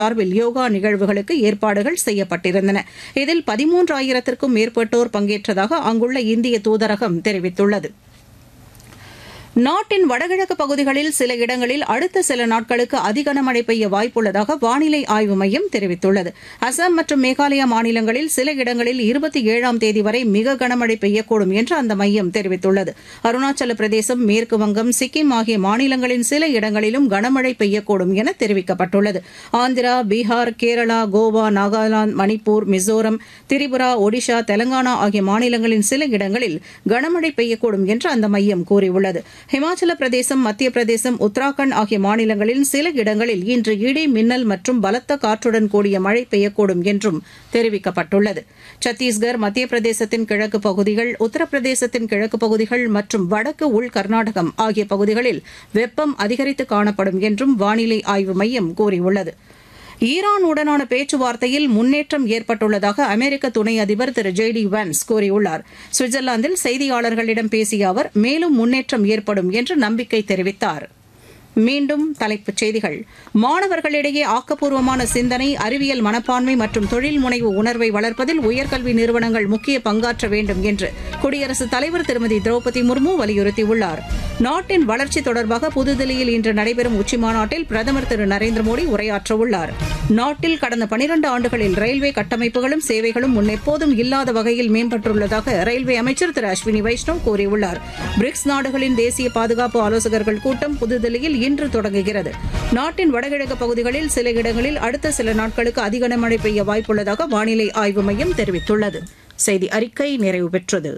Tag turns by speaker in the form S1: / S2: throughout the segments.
S1: சார்பில் யோகா நிகழ்வுகளுக்கு ஏற்பாடுகள் செய்யப்பட்டிருந்தன இதில் பதிமூன்றாயிரத்திற்கும் மேற்பட்டோர் பங்கேற்றதாக அங்குள்ள இந்திய தூதரகம் தெரிவித்துள்ளது நாட்டின் வடகிழக்கு பகுதிகளில் சில இடங்களில் அடுத்த சில நாட்களுக்கு அதி கனமழை பெய்ய வாய்ப்புள்ளதாக வானிலை ஆய்வு மையம் தெரிவித்துள்ளது அசாம் மற்றும் மேகாலயா மாநிலங்களில் சில இடங்களில் இருபத்தி ஏழாம் தேதி வரை மிக கனமழை பெய்யக்கூடும் என்று அந்த மையம் தெரிவித்துள்ளது அருணாச்சல பிரதேசம் மேற்கு வங்கம் சிக்கிம் ஆகிய மாநிலங்களின் சில இடங்களிலும் கனமழை பெய்யக்கூடும் என தெரிவிக்கப்பட்டுள்ளது ஆந்திரா பீகார் கேரளா கோவா நாகாலாந்து மணிப்பூர் மிசோரம் திரிபுரா ஒடிஷா தெலங்கானா ஆகிய மாநிலங்களின் சில இடங்களில் கனமழை பெய்யக்கூடும் என்று அந்த மையம் கூறியுள்ளது ஹிமாச்சல பிரதேசம் மத்திய பிரதேசம் உத்தராகண்ட் ஆகிய மாநிலங்களில் சில இடங்களில் இன்று இடி மின்னல் மற்றும் பலத்த காற்றுடன் கூடிய மழை பெய்யக்கூடும் என்றும் தெரிவிக்கப்பட்டுள்ளது சத்தீஸ்கர் மத்திய பிரதேசத்தின் கிழக்கு பகுதிகள் உத்தரப்பிரதேசத்தின் கிழக்கு பகுதிகள் மற்றும் வடக்கு உள் கர்நாடகம் ஆகிய பகுதிகளில் வெப்பம் அதிகரித்து காணப்படும் என்றும் வானிலை ஆய்வு மையம் கூறியுள்ளது ஈரானுடனான பேச்சுவார்த்தையில் முன்னேற்றம் ஏற்பட்டுள்ளதாக அமெரிக்க துணை அதிபர் திரு ஜே டி வான்ஸ் கூறியுள்ளார் சுவிட்சர்லாந்தில் செய்தியாளர்களிடம் பேசிய அவர் மேலும் முன்னேற்றம் ஏற்படும் என்று நம்பிக்கை தெரிவித்தார் மீண்டும் தலைப்புச் செய்திகள் மாணவர்களிடையே ஆக்கப்பூர்வமான சிந்தனை அறிவியல் மனப்பான்மை மற்றும் தொழில் முனைவு உணர்வை வளர்ப்பதில் உயர்கல்வி நிறுவனங்கள் முக்கிய பங்காற்ற வேண்டும் என்று குடியரசுத் தலைவர் திருமதி திரௌபதி முர்மு வலியுறுத்தியுள்ளார் நாட்டின் வளர்ச்சி தொடர்பாக புதுதில்லியில் இன்று நடைபெறும் உச்சிமாநாட்டில் பிரதமர் திரு நரேந்திர மோடி உரையாற்றவுள்ளார் நாட்டில் கடந்த பனிரண்டு ஆண்டுகளில் ரயில்வே கட்டமைப்புகளும் சேவைகளும் முன்னெப்போதும் இல்லாத வகையில் மேம்பட்டுள்ளதாக ரயில்வே அமைச்சர் திரு அஸ்வினி வைஷ்ணவ் கூறியுள்ளார் பிரிக்ஸ் நாடுகளின் தேசிய பாதுகாப்பு ஆலோசகர்கள் கூட்டம் புதுதில்லியில் இன்று தொடங்குகிறது நாட்டின் வடகிழக்கு பகுதிகளில் சில இடங்களில் அடுத்த சில நாட்களுக்கு அதிக மழை பெய்ய வாய்ப்புள்ளதாக வானிலை ஆய்வு மையம் தெரிவித்துள்ளது செய்தி அறிக்கை நிறைவு பெற்றது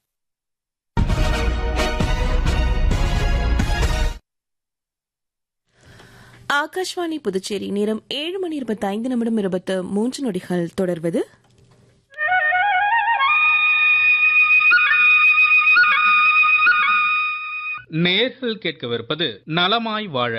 S2: ஆகாஷ்வாணி புதுச்சேரி நேரம் ஏழு மணி இருபத்தி ஐந்து நிமிடம் இருபத்து மூன்று நொடிகள் தொடர்வது
S3: நேர்கள் கேட்கவிருப்பது நலமாய் வாழ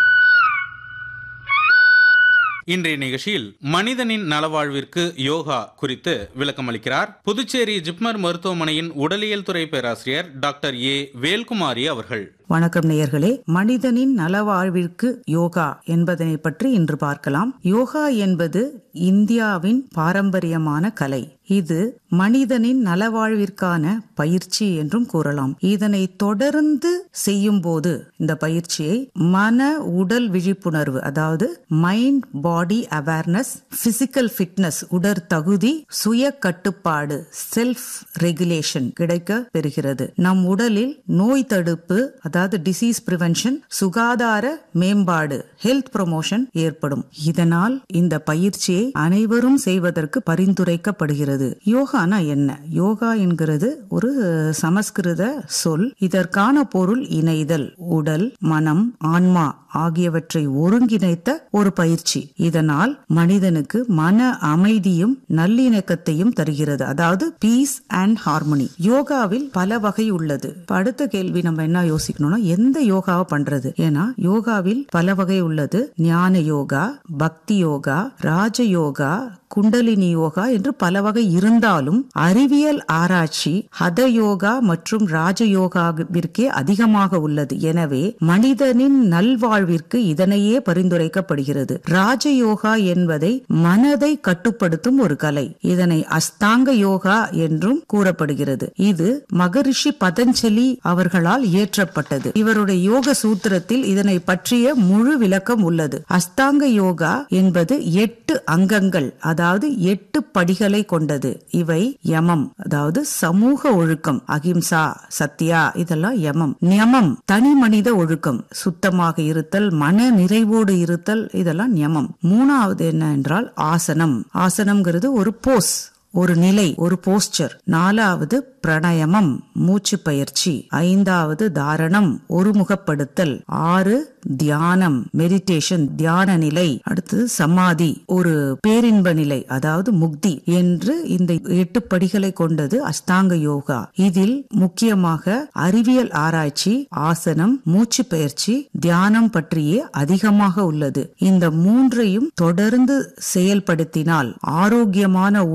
S3: இன்றைய நிகழ்ச்சியில் மனிதனின் நலவாழ்விற்கு யோகா குறித்து விளக்கம் அளிக்கிறார் புதுச்சேரி ஜிப்மர் மருத்துவமனையின் உடலியல் துறை பேராசிரியர் டாக்டர் ஏ வேல்குமாரி அவர்கள்
S4: வணக்கம் நேயர்களே மனிதனின் நலவாழ்விற்கு யோகா என்பதனை பற்றி இன்று பார்க்கலாம் யோகா என்பது இந்தியாவின் பாரம்பரியமான கலை இது மனிதனின் நலவாழ்விற்கான பயிற்சி என்றும் கூறலாம் இதனை தொடர்ந்து செய்யும் போது இந்த பயிற்சியை மன உடல் விழிப்புணர்வு அதாவது mind body awareness physical fitness உடற் தகுதி சுய கட்டுப்பாடு செல்ஃப் ரெகுலேஷன் கிடைக்க பெறுகிறது நம் உடலில் நோய் தடுப்பு அதாவது டிசீஸ் பிரிவென்ஷன் சுகாதார மேம்பாடு ஹெல்த் ப்ரொமோஷன் ஏற்படும் இதனால் இந்த பயிற்சியை அனைவரும் செய்வதற்கு பரிந்துரைக்கப்படுகிறது யோகானா என்ன யோகா என்கிறது ஒரு சமஸ்கிருத சொல் இதற்கான பொருள் இணைதல் உடல் மனம் ஆன்மா ஆகியவற்றை ஒருங்கிணைத்த ஒரு பயிற்சி இதனால் மனிதனுக்கு மன அமைதியும் நல்லிணக்கத்தையும் தருகிறது அதாவது பீஸ் அண்ட் ஹார்மனி யோகாவில் பல வகை உள்ளது இப்ப அடுத்த கேள்வி நம்ம என்ன யோசிக்கணும்னா எந்த யோகாவை பண்றது ஏன்னா யோகாவில் பல வகை உள்ளது ஞான யோகா பக்தி யோகா ராஜ யோகா குண்டலினி யோகா என்று பல வகை இருந்தாலும் அறிவியல் ஆராய்ச்சி ஹத யோகா மற்றும் ராஜயோகாவிற்கே அதிகமாக உள்ளது எனவே மனிதனின் நல்வாழ்விற்கு இதனையே பரிந்துரைக்கப்படுகிறது ராஜயோகா என்பதை மனதை கட்டுப்படுத்தும் ஒரு கலை இதனை அஸ்தாங்க யோகா என்றும் கூறப்படுகிறது இது மகரிஷி பதஞ்சலி அவர்களால் இயற்றப்பட்டது இவருடைய யோக சூத்திரத்தில் இதனை பற்றிய முழு விளக்கம் உள்ளது அஸ்தாங்க யோகா என்பது எட்டு அங்கங்கள் அதாவது எட்டு படிகளை கொண்டது இவை யமம் அதாவது சமூக ஒழுக்கம் அகிம்சா சத்யா இதெல்லாம் யமம் நியமம் தனி மனித ஒழுக்கம் சுத்தமாக இருத்தல் மன நிறைவோடு இருத்தல் இதெல்லாம் நியமம் மூணாவது என்ன என்றால் ஆசனம் ஆசனம்ங்கிறது ஒரு போஸ் ஒரு நிலை ஒரு போஸ்டர் நாலாவது பிரணயமம் மூச்சு பயிற்சி ஐந்தாவது தாரணம் ஒருமுகப்படுத்தல் ஆறு தியானம் மெடிடேஷன் தியான நிலை அடுத்தது சமாதி ஒரு பேரின்ப நிலை அதாவது முக்தி என்று இந்த எட்டு படிகளை கொண்டது அஷ்டாங்க யோகா இதில் முக்கியமாக அறிவியல் ஆராய்ச்சி ஆசனம் மூச்சு பயிற்சி தியானம் பற்றியே அதிகமாக உள்ளது இந்த மூன்றையும் தொடர்ந்து செயல்படுத்தினால் ஆரோக்கியமான உடல்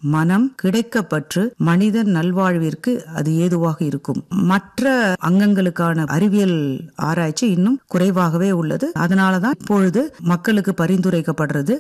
S4: மனம் கிடைக்கப்பற்று மனித நல்வாழ்விற்கு அது ஏதுவாக இருக்கும் மற்ற அங்கங்களுக்கான அறிவியல் ஆராய்ச்சி இன்னும் குறைவாகவே உள்ளது அதனாலதான் இப்பொழுது மக்களுக்கு பரிந்துரைக்கப்படுறது